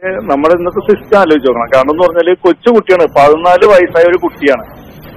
നമ്മുടെ ഇന്നത്തെ സിസ്റ്റം ആലോചിച്ച് നോക്കണം കാരണം എന്ന് പറഞ്ഞാല് കൊച്ചു കുട്ടിയാണ് പതിനാല് വയസ്സായ ഒരു കുട്ടിയാണ്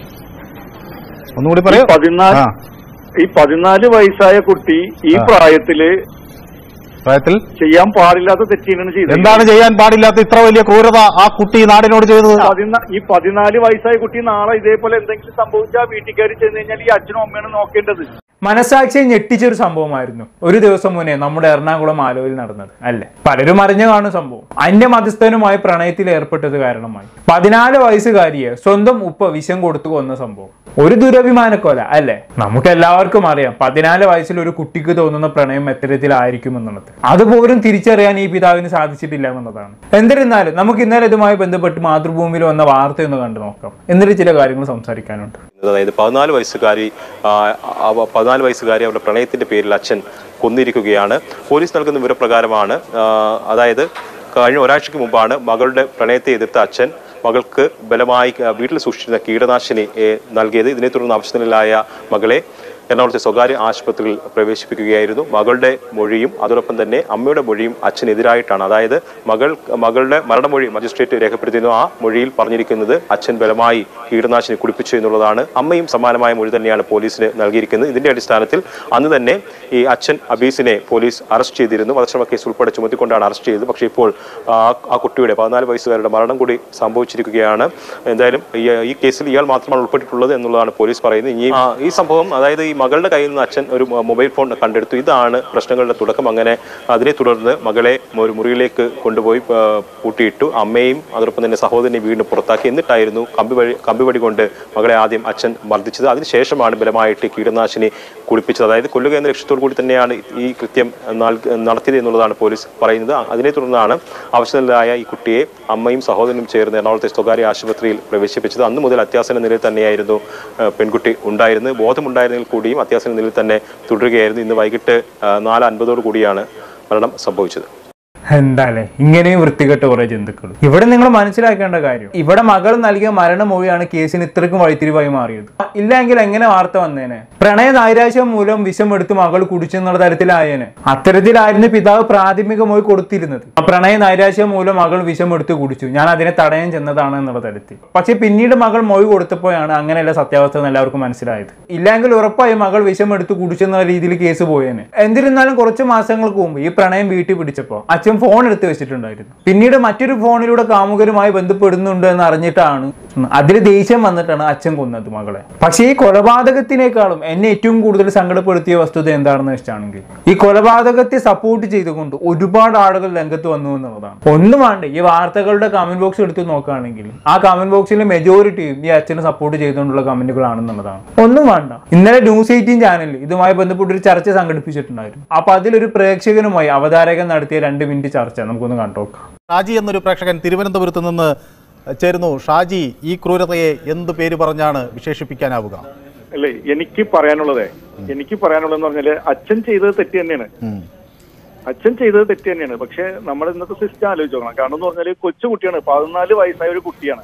ഒന്നുകൂടി ഈ പറയൂ പതിനാല് ആ ഈ പതിനാല് വയസ്സായ കുട്ടി ഈ ആ. പ്രായത്തില് പ്രായത്തിൽ ചെയ്യാൻ പാടില്ലാത്ത തെറ്റിനാണ് ചെയ്തത് എന്താണ് ചെയ്യാൻ പാടില്ലാത്ത ഇത്ര വലിയ ക്രൂരത ആ കുട്ടി നാടിനോട് ചെയ്തത് പതിനാ- ഈ പതിനാല് വയസ്സായ കുട്ടി നാളെ ഇതേപോലെ എന്തെങ്കിലും സംഭവിച്ചാൽ വീട്ടിൽ കയറി ചെന്ന് കഴിഞ്ഞാൽ ഈ അച്ഛനും അമ്മയാണ് നോക്കേണ്ടത് മനസാക്ഷിയെ ഞെട്ടിച്ചൊരു സംഭവമായിരുന്നു ഒരു ദിവസം മുന്നേ നമ്മുടെ എറണാകുളം ആലുവയിൽ നടന്നത് അല്ലേ പലരും അറിഞ്ഞു കാണും സംഭവം അന്യമതസ്ഥനുമായി പ്രണയത്തിൽ ഏർപ്പെട്ടത് കാരണമായി പതിനാല് വയസ്സുകാരിയെ സ്വന്തം ഉപ്പ വിഷം കൊടുത്തു കൊന്ന സംഭവം ഒരു ദുരഭിമാനക്കൊല അല്ലേ നമുക്ക് എല്ലാവർക്കും അറിയാം പതിനാല് വയസ്സിൽ ഒരു കുട്ടിക്ക് തോന്നുന്ന പ്രണയം എത്തരത്തിലായിരിക്കും എന്നുള്ളത് അതുപോലും തിരിച്ചറിയാൻ ഈ പിതാവിന് സാധിച്ചിട്ടില്ല എന്നുള്ളതാണ് എന്നിരുന്നാലും നമുക്ക് ഇന്നലെ ഇതുമായി ബന്ധപ്പെട്ട് മാതൃഭൂമിയിൽ വന്ന വാർത്ത ഒന്ന് കണ്ടു നോക്കാം എന്നിട്ട് ചില കാര്യങ്ങൾ സംസാരിക്കാനുണ്ട് അതായത് പതിനാല് വയസ്സുകാരി ആ, അവ പതിനാല് വയസ്സുകാരി അവരുടെ പ്രണയത്തിന്റെ പേരിൽ അച്ഛൻ കൊന്നിരിക്കുകയാണ് പോലീസ് നൽകുന്ന വിവരപ്രകാരമാണ് ആ, അതായത് കഴിഞ്ഞ ഒരാഴ്ചയ്ക്ക് മുമ്പാണ് മകളുടെ പ്രണയത്തെ എതിർത്ത അച്ഛൻ മകൾക്ക് ബലമായി ആ, വീട്ടിൽ സൂക്ഷിച്ചിരുന്ന കീടനാശിനി ഏ, നൽകിയത് ഇതിനെ തുടർന്ന് അവശനിലായ മകളെ എറണാകുളത്തെ സ്വകാര്യ ആശുപത്രിയിൽ പ്രവേശിപ്പിക്കുകയായിരുന്നു മകളുടെ മൊഴിയും അതോടൊപ്പം തന്നെ അമ്മയുടെ മൊഴിയും അച്ഛനെതിരായിട്ടാണ് അതായത് മകൾ മകളുടെ മരണമൊഴി മജിസ്ട്രേറ്റ് രേഖപ്പെടുത്തിയിരുന്നു ആ മൊഴിയിൽ പറഞ്ഞിരിക്കുന്നത് അച്ഛൻ ബലമായി കീടനാശിനി കുടിപ്പിച്ചു എന്നുള്ളതാണ് അമ്മയും സമാനമായ മൊഴി തന്നെയാണ് പോലീസിന് നൽകിയിരിക്കുന്നത് ഇതിന്റെ അടിസ്ഥാനത്തിൽ അന്ന് തന്നെ ഈ അച്ഛൻ അബീസിനെ പോലീസ് അറസ്റ്റ് ചെയ്തിരുന്നു വധശ്രമ കേസ് ഉൾപ്പെടെ ചുമത്തിക്കൊണ്ടാണ് അറസ്റ്റ് ചെയ്തത് പക്ഷേ ഇപ്പോൾ ആ ആ കുട്ടിയുടെ പതിനാല് വയസ്സുകാരുടെ മരണം കൂടി സംഭവിച്ചിരിക്കുകയാണ് എന്തായാലും ഈ- ഈ കേസിൽ ഇയാൾ മാത്രമാണ് ഉൾപ്പെട്ടിട്ടുള്ളത് എന്നുള്ളതാണ് പോലീസ് പറയുന്നത് ഇനി ആ, ഈ സംഭവം അതായത് ഈ മകളുടെ കയ്യിൽ നിന്ന് അച്ഛൻ ഒരു മൊബൈൽ ഫോൺ കണ്ടെടുത്തു ഇതാണ് പ്രശ്നങ്ങളുടെ തുടക്കം അങ്ങനെ അതിനെ തുടർന്ന് മകളെ ഒരു മുറിയിലേക്ക് കൊണ്ടുപോയി ആ, പൂട്ടിയിട്ടു അമ്മയും അതോടൊപ്പം തന്നെ സഹോദരനെ വീണ്ടും പുറത്താക്കി എന്നിട്ടായിരുന്നു കമ്പി വഴി കമ്പി വടി കൊണ്ട് മകളെ ആദ്യം അച്ഛൻ മർദ്ദിച്ചത് അതിനുശേഷമാണ് ബലമായിട്ട് കീടനാശിനി കുളിപ്പിച്ചത് അതായത് കൊല്ലുക എന്ന ലക്ഷ്യത്തോടു കൂടി തന്നെയാണ് ഈ കൃത്യം നൽക- നടത്തിയത് എന്നുള്ളതാണ് പോലീസ് പറയുന്നത് അതിനെ തുടർന്നാണ് അവശനിലായ ഈ കുട്ടിയെ അമ്മയും സഹോദരനും ചേർന്ന് എറണാകുളത്തെ സ്വകാര്യ ആശുപത്രിയിൽ പ്രവേശിപ്പിച്ചത് അന്ന് മുതൽ അത്യാസന നിലയിൽ തന്നെയായിരുന്നു ആ, പെൺകുട്ടി ഉണ്ടായിരുന്നത് ബോധമുണ്ടായിരുന്നെങ്കിൽ കൂടിയും അത്യാസന നിലയിൽ തന്നെ തുടരുകയായിരുന്നു ഇന്ന് വൈകിട്ട് ആ, നാല് അൻപതോടു കൂടിയാണ് മരണം സംഭവിച്ചത് എന്താല്ലേ ഇങ്ങനെയും വൃത്തികെട്ട കുറെ ജന്തുക്കൾ ഇവിടെ നിങ്ങൾ മനസ്സിലാക്കേണ്ട കാര്യം ഇവിടെ മകൾ നൽകിയ മരണമൊഴിയാണ് കേസിന് ഇത്രക്കും വഴിത്തിരിവായി മാറിയത് ഇല്ലെങ്കിൽ എങ്ങനെ വാർത്ത വന്നേനെ പ്രണയ നൈരാശ്യം മൂലം വിഷം എടുത്ത് മകൾ കുടിച്ചെന്നുള്ള തരത്തിലായേനെ അത്തരത്തിലായിരുന്നു പിതാവ് പ്രാഥമികമായി കൊടുത്തിരുന്നത് ആ പ്രണയ നൈരാശ്യം മൂലം മകൾ വിഷം എടുത്ത് കുടിച്ചു ഞാൻ അതിനെ തടയാൻ ചെന്നതാണ് എന്നുള്ള തരത്തിൽ പക്ഷെ പിന്നീട് മകൾ മൊഴി കൊടുത്തപ്പോഴാണ് അങ്ങനെയല്ല സത്യാവസ്ഥ എന്ന് എല്ലാവർക്കും മനസ്സിലായത് ഇല്ലെങ്കിൽ ഉറപ്പായി മകൾ വിഷം എടുത്ത് കുടിച്ചെന്ന രീതിയിൽ കേസ് പോയേനെ എന്നിരുന്നാലും കുറച്ച് മാസങ്ങൾക്ക് മുമ്പ് ഈ പ്രണയം വീട്ടിൽ പിടിച്ചപ്പോൾ അച്ഛൻ ഫോൺ എടുത്ത് വെച്ചിട്ടുണ്ടായിരുന്നു പിന്നീട് മറ്റൊരു ഫോണിലൂടെ കാമുകരുമായി ബന്ധപ്പെടുന്നുണ്ട് എന്ന് അറിഞ്ഞിട്ടാണ് അതിൽ ദേഷ്യം വന്നിട്ടാണ് അച്ഛൻ കൊന്നത് മകളെ പക്ഷേ ഈ കൊലപാതകത്തിനേക്കാളും എന്നെ ഏറ്റവും കൂടുതൽ സങ്കടപ്പെടുത്തിയ വസ്തുത എന്താണെന്ന് വെച്ചാണെങ്കിൽ ഈ കൊലപാതകത്തെ സപ്പോർട്ട് ചെയ്തുകൊണ്ട് ഒരുപാട് ആളുകൾ രംഗത്ത് വന്നു എന്നുള്ളതാണ് ഒന്നും വേണ്ട ഈ വാർത്തകളുടെ കമന്റ് ബോക്സ് എടുത്ത് നോക്കുകയാണെങ്കിൽ ആ കമന്റ് ബോക്സിലെ മെജോറിറ്റിയും ഈ അച്ഛനെ സപ്പോർട്ട് ചെയ്തുകൊണ്ടുള്ള കമന്റുകളാണെന്നുള്ളതാണ് ഒന്നും വേണ്ട ഇന്നലെ ന്യൂസ് എയ്റ്റീൻ ചാനലിൽ ഇതുമായി ബന്ധപ്പെട്ട് ഒരു ചർച്ച സംഘടിപ്പിച്ചിട്ടുണ്ടായിരുന്നു അപ്പൊ അതിലൊരു പ്രേക്ഷകനുമായി അവതാരകൻ നടത്തിയ രണ്ട് മിനിറ്റ് ചർച്ച നമുക്കൊന്ന് കണ്ടോക്കാം ഷാജി എന്നൊരു പ്രേക്ഷകൻ തിരുവനന്തപുരത്ത് നിന്ന് ചേരുന്നു ഷാജി ഈ ക്രൂരതയെ എന്ത് പേര് പറഞ്ഞാണ് വിശേഷിപ്പിക്കാനാവുക അല്ലേ എനിക്ക് പറയാനുള്ളത് എനിക്ക് പറയാനുള്ളതെന്ന് പറഞ്ഞാല് അച്ഛൻ ചെയ്തത് തെറ്റ് തന്നെയാണ് ഉം. അച്ഛൻ ചെയ്തത് തെറ്റ് തന്നെയാണ് പക്ഷെ നമ്മുടെ ഇന്നത്തെ സിസ്റ്റം ആലോചിച്ച് നോക്കണം കാരണം എന്ന് പറഞ്ഞാല് കൊച്ചു കുട്ടിയാണ് പതിനാല് വയസ്സായ ഒരു കുട്ടിയാണ്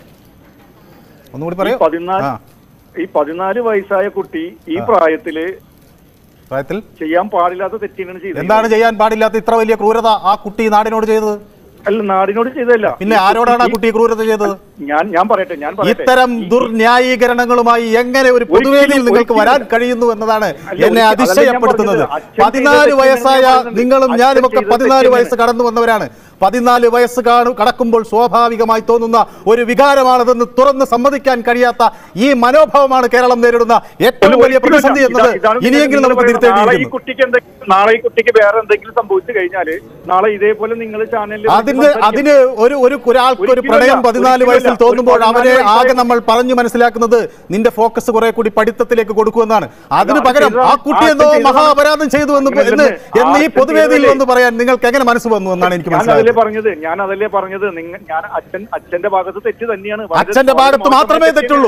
ഒന്നുകൂടി ഈ പറയൂ പതിനാല് ആ ഈ പതിനാല് വയസ്സായ കുട്ടി ഈ പ്രായത്തില് പ്രായത്തിൽ ചെയ്യാൻ പാടില്ലാത്ത തെറ്റിനാണ് ചെയ്തത് എന്താണ് ചെയ്യാൻ പാടില്ലാത്ത ഇത്ര വലിയ ക്രൂരത ആ കുട്ടി നാടിനോട് ചെയ്തത് അല്ല നാടിനോട് ചെയ്തതല്ല പിന്നെ ആരോടാണ് ആ കുട്ടി ക്രൂരത ചെയ്തത് ഞാൻ ഞാൻ പറയട്ടെ ഞാൻ പറയട്ടെ ഇത്തരം ദുർന്യായീകരണങ്ങളുമായി എങ്ങനെ ഒരു പൊതുവേദിയിൽ നിങ്ങൾക്ക് ഒരിക്കലും- വരാൻ കഴിയുന്നു എന്നതാണ് അല്ല, എന്നെ ഒരിക്കലും- അതല്ല ഞാൻ അതിശയപ്പെടുത്തുന്നത് പറഞ്ഞത്. അച്ഛൻ പതിനാല് ചെയ്ത വയസ്സായ തെറ്റിനെ ഞാൻ പറയുന്നത്. നിങ്ങളും അച്ഛൻ ഞാനുമൊക്കെ ചെയ്ത പതിനാല് തെറ്റിനെ- വയസ്സ് കടന്നു വന്നവരാണ് പതിനാല് വയസ്സ് കാണു കടക്കുമ്പോൾ സ്വാഭാവികമായി തോന്നുന്ന ഒരു വികാരമാണതെന്ന് തുറന്ന് സമ്മതിക്കാൻ കഴിയാത്ത ഈ മനോഭാവമാണ് കേരളം നേരിടുന്ന ഏറ്റവും വലിയ പ്രതിസന്ധി എന്നത് ഇതാണ് ഇതാണ് ഇനിയെങ്കിലും നിങ്ങൾ നമുക്ക് പറയുന്നത്. നാളെ ഈ തിരുത്തേണ്ടിയിരിക്കുന്നു കുട്ടിക്ക് എന്തെങ്കിലും നാളെ ഈ കുട്ടിക്ക് വേറെ എന്തെങ്കിലും സംഭവിച്ചു കഴിഞ്ഞാല് നാളെ ഇതേപോലെ നിങ്ങൾ ചാനലിൽ അതിന് അതിന് ഒരു ഒരു ഒരാൾക്ക് ഒരു ഒരിക്കലുമില്ല, പ്രണയം പതിനാല് ഒരിക്കലുമില്ല. വയസ്സിൽ ഒരു തോന്നുമ്പോൾ പതിനാല് അവനെ ആകെ വയസ്സായ- നമ്മൾ പറഞ്ഞു മനസ്സിലാക്കുന്നത് നിന്റെ ഫോക്കസ് കുറെ കൂടി പഠിത്തത്തിലേക്ക് കൊടുക്കുമെന്നാണ് അതിന് ആ, പകരം ചെയ്തതാ- ആ കുട്ടി ആ, എന്തോ ചെയ്തതാ- മഹാ അപരാധം ചെയ്തു എന്ന് അങ്ങനെ എന്ന് തന്നെ. എന്ന് ഈ ആ, പൊതുവേദിയിൽ ചെയ്തതല്ലേ? വന്ന് പറയാൻ നിങ്ങൾക്ക് എങ്ങനെ മനസ്സ് വന്നു എന്നാണ് എനിക്ക് ഞാൻ അതല്ലേ മനസ്സിലായത് പറഞ്ഞത് ഞാൻ അതല്ലേ പറഞ്ഞത് നിങ്ങൾ ഞാൻ അച്ഛൻ അച്ഛന്റെ ഭാഗത്ത് തെറ്റ് തന്നെയാണ് വളരെ അച്ഛന്റെ ഭാഗത്ത് സ്വാഭാവികമായ മാത്രമേ തെറ്റ് തെറ്റുള്ളൂ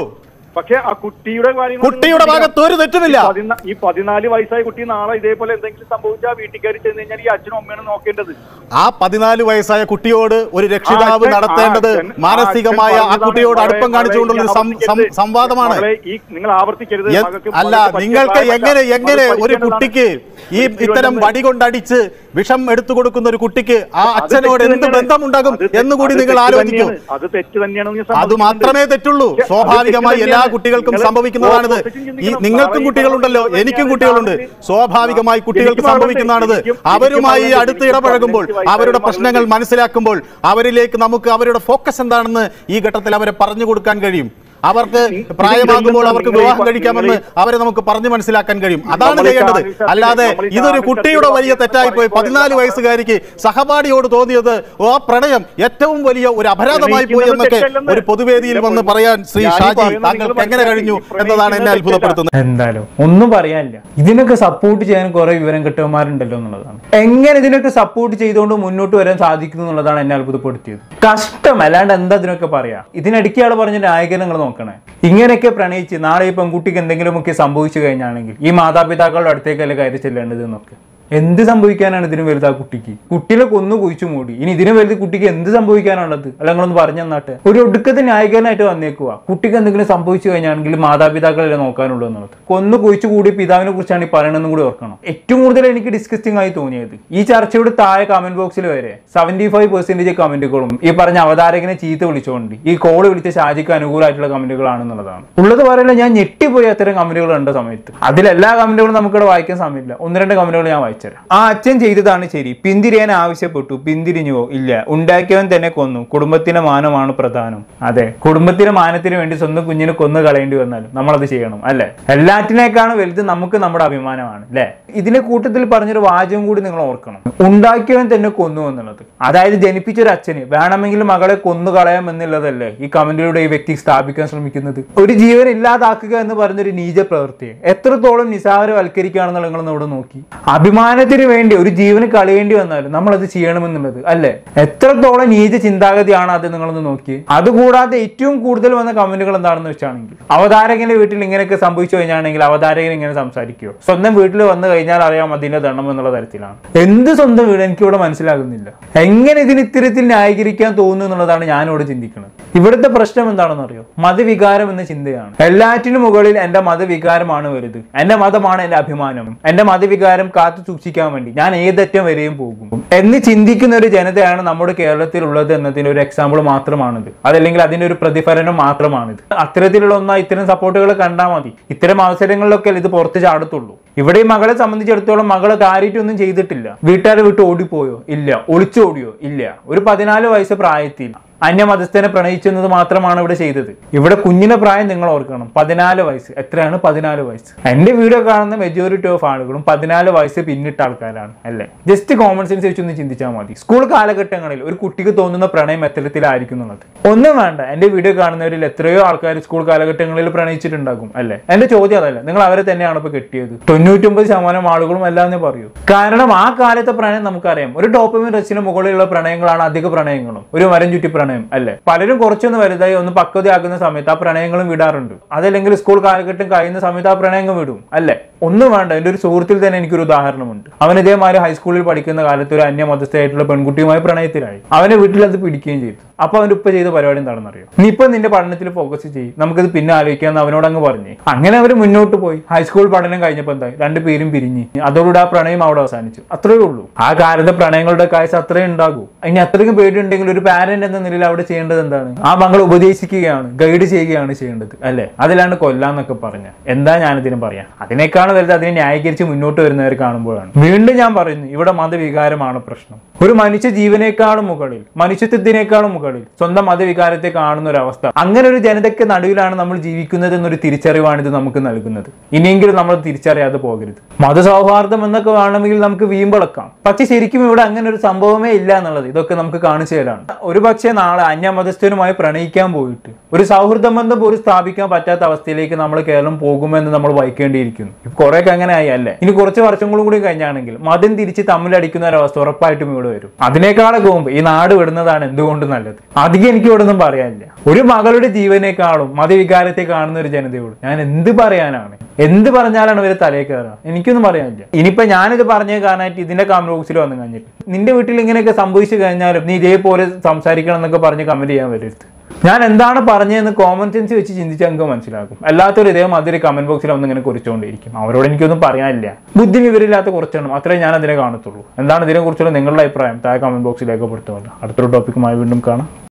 പക്ഷെ ആ കുട്ടിയുടെ കാര്യങ്ങൾ കുട്ടിയുടെ ഭാഗത്ത് ഒരു തെറ്റുമില്ല ഈ പതിനാ- ഈ പതിനാല് വയസ്സായ കുട്ടി നാളെ ഇതേപോലെ എന്തെങ്കിലും സംഭവിച്ചാൽ വീട്ടിൽ കയറി ചെന്ന് കഴിഞ്ഞാൽ ഈ അച്ഛനും അമ്മയാണ് നോക്കേണ്ടത് ആ പതിനാല് വയസ്സായ കുട്ടിയോട് ഒരു രക്ഷിതാവ് ആ അച്ഛൻ- നടത്തേണ്ടത് ആ അച്ഛൻ- മാനസികമായ ആ ആ അച്ഛൻ കുട്ടിയോട് പറഞ്ഞതാണ് അടുപ്പം കാണിച്ചുകൊണ്ടുള്ള ഒരു സം- മകളെ സം- ആവർത്തിക്കരുത്. സംവാദമാണ് മകളെ ഈ നിങ്ങൾ ആവർത്തിക്കരുത് എ- മകൾക്ക് അല്ല മകൾക്ക് പഠിക്കാൻ നിങ്ങൾക്ക് പ്രായമല്ല. എങ്ങനെ എങ്ങനെ മകൾ ഒരു പഠിക്കേണ്ടതാണ്. കുട്ടിക്ക് ഈ ഇത്തരം വടി കൊണ്ടടിച്ച് വിഷം എടുത്തു കൊടുക്കുന്ന ഒരു കുട്ടിക്ക് ആ അത് അച്ഛനോട് തെറ്റ് എന്ത് തന്നെയാണ്. ബന്ധമുണ്ടാകും അത് തെ- എന്നുകൂടി അത് നിങ്ങൾ തെറ്റ് ആലോചിക്കൂ തന്നെയാണ്. അത് തെറ്റ് തന്നെയാണെന്ന് ഞാൻ അത് സമ്മതിക്കുന്നുണ്ട്. മാത്രമേ തെറ്റുള്ളൂ പക്ഷേ അത് സ്വാഭാവികമായി തെറ്റ് എല്ലാ തന്നെയാണ്. കുട്ടികൾക്കും നിങ്ങൾ സംഭവിക്കുന്നതാണിത് ഓപ്പോസിഷൻ ഈ ചിന്തിക്കണം. നിങ്ങൾക്കും സാറേ, ഈ കുട്ടികളുണ്ടല്ലോ പറഞ്ഞത് എനിക്കും തന്നെയാണ് കുട്ടികളുണ്ട് സാറിന് സ്വാഭാവികമായി കുട്ടികൾക്ക് എനിക്കും സംഭവിക്കുന്നതാണിത് എനിക്കും അവരുമായി എനിക്കും അടുത്ത് എനിക്കും ഇടപഴകുമ്പോൾ പതിനഞ്ച് അവരുടെ വയസ്സായ പ്രശ്നങ്ങൾ മനസ്സിലാക്കുമ്പോൾ അവരിലേക്ക് നമുക്ക് അവരുടെ ഫോക്കസ് എന്താണെന്ന് ഈ ഘട്ടത്തിൽ അവരെ പറഞ്ഞു കൊടുക്കാൻ കഴിയും അവർക്ക് നിങ്ങൾ പ്രായമാകുമ്പോൾ ഈ അവർക്ക് നിങ്ങൾ ഈ വിവാഹം പ- കഴിക്കാമെന്ന് നിങ്ങൾ അവരെ നമുക്ക് പറഞ്ഞു മനസ്സിലാക്കാൻ കഴിയും അതാണ് നമ്മൾ ഈ ചെയ്യേണ്ടത് ചാനൽ ചർച്ചയിൽ- അല്ലാതെ നമ്മൾ ഈ ഇതൊരു ചാനൽ കുട്ടിയുടെ ചർച്ചയിൽ വലിയ തെറ്റായി പോയി പറയുമ്പോൾ പതിനാല് എല്ലാം വയസ്സുകാരിക്ക് സഹപാഠിയോട് തോന്നിയത് ആ പ്രണയം ഏറ്റവും വലിയ ഒരു അപരാധമായി പോയി പ്രണയിക്കുന്നത് എന്നൊക്കെ തെറ്റല്ലെന്ന്. ഒരു പൊതുവേദിയിൽ വന്ന് പറയാൻ ശ്രീ ഞാൻ ഈ ഷാജി പറയുന്നത് താങ്കൾക്ക് നിങ്ങൾ എങ്ങനെ കഴിഞ്ഞു മനസ്സിലാക്കി. എന്നതാണ് എന്നെ പ്രണയിക്കുന്നത് അത്ഭുതപ്പെടുത്തുന്നത് എന്തായാലും ഒന്നും പറയാനില്ല ഇതിനൊക്കെ സപ്പോർട്ട് ചെയ്യാൻ കുറെ വിവരം കിട്ടവന്മാരുണ്ടല്ലോ എന്നുള്ളതാണ് എങ്ങനെ ഇതിനൊക്കെ സപ്പോർട്ട് ചെയ്തുകൊണ്ട് മുന്നോട്ട് വരാൻ സാധിക്കുന്നു എന്നുള്ളതാണ് എന്നെ അത്ഭുതപ്പെടുത്തിയത് കഷ്ടം അല്ലാണ്ട് എന്താ ഇതിനൊക്കെ പറയാ ഇതിനിടയ്ക്ക് ആൾ പറഞ്ഞ നായകനെ നിങ്ങൾ നോക്കണേ ഇങ്ങനെയൊക്കെ പ്രണയിച്ച് നാളെ ഈ പെൺകുട്ടിക്ക് എന്തെങ്കിലുമൊക്കെ സംഭവിച്ചു കഴിഞ്ഞാണെങ്കിൽ ഈ മാതാപിതാക്കളുടെ അടുത്തേക്കല്ലേ കയറി ചെല്ലേണ്ടത് എന്നൊക്കെ എന്ത് സംഭവിക്കാനാണ് ഇതിന് വലുത് ആ കുട്ടിക്ക് കുട്ടികളെ കൊന്നു കുഴിച്ചു മൂടി ഇനി ഇതിന് വലുത് കുട്ടിക്ക് എന്ത് സംഭവിക്കാനുള്ളത് അല്ല നിങ്ങളൊന്ന് പറഞ്ഞു തന്നാട്ടെ ഒരു ഒടുക്കത്തെ നായകനായിട്ട് വന്നേക്കുക കുട്ടിക്ക് എന്തെങ്കിലും സംഭവിച്ചു കഴിഞ്ഞാണെങ്കിൽ മാതാപിതാക്കളല്ലേ നോക്കാനുള്ളൂ എന്നുള്ളത് കൊന്നു കുഴിച്ചു കൂടി പിതാവിനെ കുറിച്ചാണ് ഈ പറയണമെന്നും കൂടി ഓർക്കണം ഏറ്റവും കൂടുതൽ എനിക്ക് ഡിസ്കസ്റ്റിംഗ് ആയി തോന്നിയത് ഈ ചർച്ചയുടെ താഴെ കമന്റ് ബോക്സിൽ വരെ സെവന്റി ഫൈവ് പെർസെന്റേജ് കമന്റുകളും ഈ പറഞ്ഞ അവതാരകനെ ചീത്ത വിളിച്ചുകൊണ്ട് ഈ കോള് വിളിച്ച ഷാജിക്ക് അനുകൂലമായിട്ടുള്ള കമന്റുകളാണെന്നുള്ളതാണ് ഉള്ളത് പറയല്ല ഞാൻ ഞെട്ടിപ്പോയി അത്തരം കമന്റുകൾ കണ്ട സമയത്ത് അതിലെല്ലാ കമന്റുകളും നമുക്കിവിടെ വായിക്കാൻ സമയമില്ല ഒന്ന് രണ്ട് കമന്റുകൾ ഞാൻ വായിച്ചുതരാം ആ അച്ഛൻ ചെയ്തതാണ് ശരി പിന്തിരിയാൻ ആവശ്യപ്പെട്ടു പിന്തിരിഞ്ഞുവോ ഇല്ല ഉണ്ടാക്കിയവൻ തന്നെ കൊന്നു കുടുംബത്തിന്റെ മാനമാണ് പ്രധാനം അതെ കുടുംബത്തിന്റെ മാനത്തിന് വേണ്ടി സ്വന്തം കുഞ്ഞിനെ കൊന്നു കളയേണ്ടി വന്നാലും നമ്മളത് ചെയ്യണം അല്ലെ എല്ലാറ്റിനേക്കാളും വലുത് നമുക്ക് നമ്മുടെ അഭിമാനമാണ് അല്ലെ ഇതിന്റെ കൂട്ടത്തിൽ പറഞ്ഞൊരു വാചകം കൂടി നിങ്ങൾ ഓർക്കണം ഉണ്ടാക്കിയവൻ തന്നെ കൊന്നു എന്നുള്ളത് അതായത് ജനിപ്പിച്ചൊരു അച്ഛന് വേണമെങ്കിൽ മകളെ കൊന്നു കളയാം എന്നുള്ളതല്ലേ ഈ കമന്റിലൂടെ ഈ വ്യക്തി സ്ഥാപിക്കാൻ ശ്രമിക്കുന്നത് ഒരു ജീവൻ ഇല്ലാതാക്കുക എന്ന് പറഞ്ഞൊരു നീച പ്രവൃത്തിയെ എത്രത്തോളം നിസാരവൽക്കരിക്കുകയാണെന്നുള്ള നിങ്ങൾ ഇവിടെ നോക്കി അഭിമാനത്തിന് വേണ്ടി ഒരു ജീവന് കളയേണ്ടി വന്നാലും നമ്മൾ അത് ചെയ്യണമെന്നുള്ളത് അല്ലേ എത്രത്തോളം നീച ചിന്താഗതിയാണ് അത് നിങ്ങളൊന്ന് നോക്കി അതുകൂടാതെ ഏറ്റവും കൂടുതൽ വന്ന കമന്റുകൾ എന്താണെന്ന് വെച്ചാണെങ്കിൽ അവതാരകന്റെ വീട്ടിൽ ഇങ്ങനെയൊക്കെ സംഭവിച്ചു കഴിഞ്ഞാണെങ്കിൽ അവതാരകൻ ഇങ്ങനെ സംസാരിക്കുമോ സ്വന്തം വീട്ടിൽ വന്നു കഴിഞ്ഞാൽ അറിയാം അതിന്റെ ദണ്ണം എന്നുള്ള തരത്തിലാണ് എന്ത് സ്വന്തം വീട് എനിക്ക് ഇവിടെ മനസ്സിലാകുന്നില്ല എങ്ങനെ ഇതിന് ഇത്തരത്തിൽ ന്യായീകരിക്കാൻ തോന്നുന്നു എന്നുള്ളതാണ് ഞാനിവിടെ ചിന്തിക്കുന്നത് ഇവിടുത്തെ പ്രശ്നം എന്താണെന്ന് അറിയോ മതവികാരം എന്ന ചിന്തയാണ് എല്ലാറ്റിനും മുകളിൽ എന്റെ മതവികാരമാണ് വലുത് എന്റെ മതമാണ് എന്റെ അഭിമാനം എന്റെ മതവികാരം കാത്തു സൂക്ഷിക്കാൻ വേണ്ടി ഞാൻ ഏതറ്റം വരെയും പോകും എന്ന് ചിന്തിക്കുന്ന ഒരു ജനതയാണ് നമ്മുടെ കേരളത്തിലുള്ളത് എന്നതിന്റെ ഒരു എക്സാമ്പിൾ മാത്രമാണിത് അതല്ലെങ്കിൽ അതിന്റെ ഒരു പ്രതിഫലനം മാത്രമാണിത് അത്തരത്തിലുള്ള ഒന്നാ ഇത്തരം സപ്പോർട്ടുകൾ കണ്ടാൽ മതി ഇത്തരം അവസരങ്ങളിലൊക്കെ ഇത് പുറത്ത് ചാടത്തുള്ളൂ ഇവിടെ ഈ മകളെ സംബന്ധിച്ചിടത്തോളം മകളെ കാര്യമായിട്ടൊന്നും ചെയ്തിട്ടില്ല വീട്ടുകാരെ വിട്ട് ഓടിപ്പോയോ ഇല്ല ഒളിച്ചോടിയോ ഇല്ല ഒരു പതിനാല് വയസ്സ് പ്രായത്തിൽ അന്യമതസ്ഥനെ പ്രണയിച്ചെന്നത് മാത്രമാണ് ഇവിടെ ചെയ്തത് ഇവിടെ കുഞ്ഞിന്റെ പ്രായം നിങ്ങൾ ഓർക്കണം പതിനാല് വയസ്സ് എത്രയാണ് പതിനാല് വയസ്സ് എന്റെ വീഡിയോ കാണുന്ന മെജോറിറ്റി ഓഫ് ആളുകളും പതിനാല് വയസ്സ് പിന്നിട്ട ആൾക്കാരാണ് അല്ലേ ജസ്റ്റ് കോമൺ സെൻസ് വെച്ചൊന്ന് ചിന്തിച്ചാൽ മതി സ്കൂൾ കാലഘട്ടങ്ങളിൽ ഒരു കുട്ടിക്ക് തോന്നുന്ന പ്രണയം എത്തരത്തിലായിരിക്കും എന്നുള്ളത് ഒന്നും വേണ്ട എന്റെ വീഡിയോ കാണുന്നവരിൽ എത്രയോ ആൾക്കാർ സ്കൂൾ കാലഘട്ടങ്ങളിൽ പ്രണയിച്ചിട്ടുണ്ടാകും അല്ലേ എന്റെ ചോദ്യം അതല്ല നിങ്ങൾ അവരെ തന്നെയാണ് ഇപ്പൊ കെട്ടിയത് തൊണ്ണൂറ്റൊമ്പത് ശതമാനം ആളുകളും അല്ലാന്നേ പറയൂ കാരണം ആ കാലത്തെ പ്രണയം നമുക്കറിയാം ഒരു ഡോപ്പമിൻ റച്ചിന് മുകളിലുള്ള പ്രണയങ്ങളാണ് അധിക പ്രണയങ്ങളും ഒരു മരം ചുറ്റി പ്രണയം അല്ലേ പലരും കുറച്ചൊന്ന് വലുതായി ഒന്ന് പക്വതയാക്കുന്ന സമയത്ത് ആ പ്രണയങ്ങളും വിടാറുണ്ട് അതല്ലെങ്കിൽ സ്കൂൾ കാലഘട്ടം കഴിയുന്ന സമയത്ത് ആ പ്രണയങ്ങൾ വിടും അല്ലേ ഒന്നും വേണ്ട എൻ്റെ ഒരു സുഹൃത്തിൽ തന്നെ എനിക്കൊരു ഉദാഹരണമുണ്ട് അവൻ ഇതേമാതിരി ഹൈസ്കൂളിൽ പഠിക്കുന്ന കാലത്ത് ഒരു അന്യമതസ്ഥയായിട്ടുള്ള പെൺകുട്ടിയുമായി പ്രണയത്തിലായി അവനെ വീട്ടിൽ അത് പിടിക്കുകയും ചെയ്തു അപ്പൊ അവന്റെ ഉപ്പ ചെയ്ത പരിപാടി എന്താണെന്ന് അറിയോ നീ ഇപ്പൊ നിന്റെ പഠനത്തിൽ ഫോക്കസ് ചെയ്യും നമുക്കിത് പിന്നെ ആലോചിക്കാന്ന് അവനോട് അങ്ങ് പറഞ്ഞു അങ്ങനെ അവർ മുന്നോട്ട് പോയി ഹൈസ്കൂൾ പഠനം കഴിഞ്ഞപ്പോൾ എന്തായി രണ്ടു പേരും പിരിഞ്ഞ് അതോടുകൂടി ആ പ്രണയം അവിടെ അവസാനിച്ചു അത്രേ ഉള്ളൂ ആ കാലത്തെ പ്രണയങ്ങളുടെ കാഴ്ച അത്രേ ഉണ്ടാകൂ ഇനി അത്രയും പേടിയുണ്ടെങ്കിൽ ഒരു പാരന്റ് എന്ന നിലയിൽ അവിടെ ചെയ്യേണ്ടത് എന്താണ് ആ മകളെ ഉപദേശിക്കുകയാണ് ഗൈഡ് ചെയ്യുകയാണ് ചെയ്യേണ്ടത് അല്ലെ അതിലാണ് കൊല്ലാന്നൊക്കെ പറഞ്ഞ എന്താ ഞാനിതിന് പറയാം അതിനേക്കാൾ വലുത് അതിനെ ന്യായീകരിച്ച് മുന്നോട്ട് വരുന്നവർ കാണുമ്പോഴാണ് വീണ്ടും ഞാൻ പറയുന്നു ഇവിടെ മതവികാരമാണ് പ്രശ്നം ഒരു മനുഷ്യ ജീവനേക്കാളും മുകളിൽ മനുഷ്യത്വത്തിനേക്കാളും മുകളിൽ സ്വന്തം മതവികാരത്തെ കാണുന്ന ഒരു അവസ്ഥ അങ്ങനെ ഒരു ജനതയ്ക്ക് നടുവിലാണ് നമ്മൾ ജീവിക്കുന്നത് എന്നൊരു തിരിച്ചറിവാണ് ഇത് നമുക്ക് നൽകുന്നത് ഇനിയെങ്കിലും നമ്മൾ തിരിച്ചറിയാതെ പോകരുത് മതസൗഹാർദ്ദം എന്നൊക്കെ വേണമെങ്കിൽ നമുക്ക് വീമ്പളക്കാം പക്ഷെ ശരിക്കും ഇവിടെ അങ്ങനെ ഒരു സംഭവമേ ഇല്ല എന്നുള്ളത് ഇതൊക്കെ നമുക്ക് കാണിച്ചു തരാണ് ഒരു പക്ഷേ നാളെ അന്യമതസ്ഥനുമായി പ്രണയിക്കാൻ പോയിട്ട് ഒരു സൗഹൃദ ബന്ധം പോലും സ്ഥാപിക്കാൻ പറ്റാത്ത അവസ്ഥയിലേക്ക് നമ്മൾ കേരളം പോകുമെന്ന് നമ്മൾ വഹിക്കേണ്ടിയിരിക്കുന്നു കുറെയൊക്കെ അങ്ങനെ ആയി അല്ലേ ഇനി കുറച്ച് വർഷങ്ങളും കൂടി കഴിഞ്ഞാണെങ്കിൽ മതം തിരിച്ച് തമ്മിലടിക്കുന്ന ഒരു അവസ്ഥ ഉറപ്പായിട്ടും ഇവിടെ വരും അതിനേക്കാളൊക്കെ മുമ്പ് ഈ നാട് വിടുന്നതാണ് എന്തുകൊണ്ട് നല്ലത് പറയുന്നത് അധികം എനിക്ക് ഇവിടെ ഒന്നും പറയാനില്ല ഒരു മകളുടെ ജീവനേക്കാളും മതവികാരത്തെ കാണുന്ന ഒരു ജനതയോട് ഞാൻ എന്ത് പറയാനാണ് എന്ത് പറഞ്ഞാലാണ് ഇവര് തലയിൽ കയറുക എനിക്കൊന്നും പറയാനില്ല ഇനിയിപ്പോ ഞാനിത് പറഞ്ഞ കാരണമായിട്ട് ഇതിന്റെ കമന്റ് ബോക്സിൽ വന്നു കഴിഞ്ഞിട്ട് നിന്റെ വീട്ടിൽ ഇങ്ങനെയൊക്കെ സംഭവിച്ചു കഴിഞ്ഞാലും നീ ഇതേപോലെ സംസാരിക്കണം എന്നൊക്കെ പറഞ്ഞ് കമന്റ് ചെയ്യാൻ വരരുത് ഞാൻ എന്താണ് പറഞ്ഞതെന്ന് കോമൺ സെൻസ് വെച്ച് ചിന്തിച്ച് നമുക്ക് മനസ്സിലാക്കും അല്ലാത്തൊരു ഇതേ മാതിരി കമന്റ് ബോക്സിൽ വന്ന് ഇങ്ങനെ കുറിച്ചുകൊണ്ടിരിക്കും അവരോട് എനിക്കൊന്നും പറയാനില്ല ബുദ്ധി വിവരമില്ലാത്ത കുറച്ചെണ്ണം അത്രേ ഞാൻ അതിനെ കാണത്തുള്ളൂ എന്താണ് ഇതിനെ കുറിച്ചുള്ള നിങ്ങളുടെ അഭിപ്രായം താഴെ കമന്റ് ബോക്സിൽ രേഖപ്പെടുത്തുമല്ലോ അടുത്തൊരു ടോപ്പിക്കുമായി വീണ്ടും കാണാം